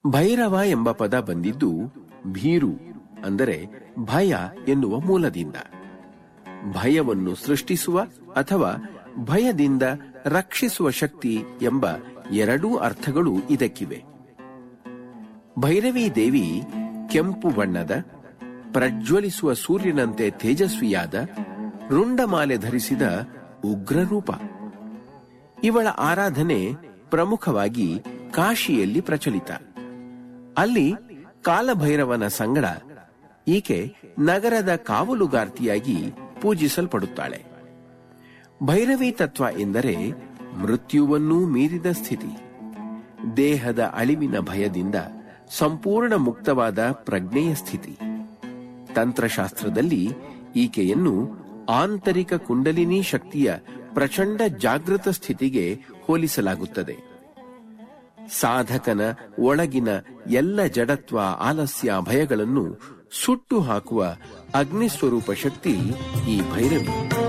ಭೈರವ ಎಂಬ ಪದ ಬಂದಿದ್ದು ಭೀರು ಅಂದರೆ ಭಯ ಎನ್ನುವ ಮೂಲದಿಂದ ಭಯವನ್ನು ಸೃಷ್ಟಿಸುವ ಅಥವಾ ಭಯದಿಂದ ರಕ್ಷಿಸುವ ಶಕ್ತಿ ಎಂಬ ಎರಡೂ ಅರ್ಥಗಳು ಇದಕ್ಕಿವೆ ಭೈರವಿ ದೇವಿ ಕೆಂಪು ಬಣ್ಣದ ಪ್ರಜ್ವಲಿಸುವ ಸೂರ್ಯನಂತೆ ತೇಜಸ್ವಿಯಾದ ರುಂಡಮಾಲೆ ಧರಿಸಿದ ಉಗ್ರರೂಪ ಇವಳ ಆರಾಧನೆ ಪ್ರಮುಖವಾಗಿ ಕಾಶಿಯಲ್ಲಿ ಪ್ರಚಲಿತ ಅಲ್ಲಿ ಕಾಲಭೈರವನ ಸಂಗಡ ಈಕೆ ನಗರದ ಕಾವಲುಗಾರ್ತಿಯಾಗಿ ಪೂಜಿಸಲ್ಪಡುತ್ತಾಳೆ ಭೈರವಿ ತತ್ವ ಎಂದರೆ ಮೃತ್ಯುವನ್ನೂ ಮೀರಿದ ಸ್ಥಿತಿ ದೇಹದ ಅಳಿವಿನ ಭಯದಿಂದ ಸಂಪೂರ್ಣ ಮುಕ್ತವಾದ ಪ್ರಜ್ಞೆಯ ಸ್ಥಿತಿ ತಂತ್ರಶಾಸ್ತ್ರದಲ್ಲಿ ಈಕೆಯನ್ನು ಆಂತರಿಕ ಕುಂಡಲಿನಿ ಶಕ್ತಿಯ ಪ್ರಚಂಡ ಜಾಗೃತ ಸ್ಥಿತಿಗೆ ಹೋಲಿಸಲಾಗುತ್ತದೆ ಸಾಧಕನ ಒಳಗಿನ ಎಲ್ಲ ಜಡತ್ವ ಆಲಸ್ಯ ಭಯಗಳನ್ನು ಸುಟ್ಟು ಹಾಕುವ ಅಗ್ನಿಸ್ವರೂಪ ಶಕ್ತಿ ಈ ಭೈರವಿ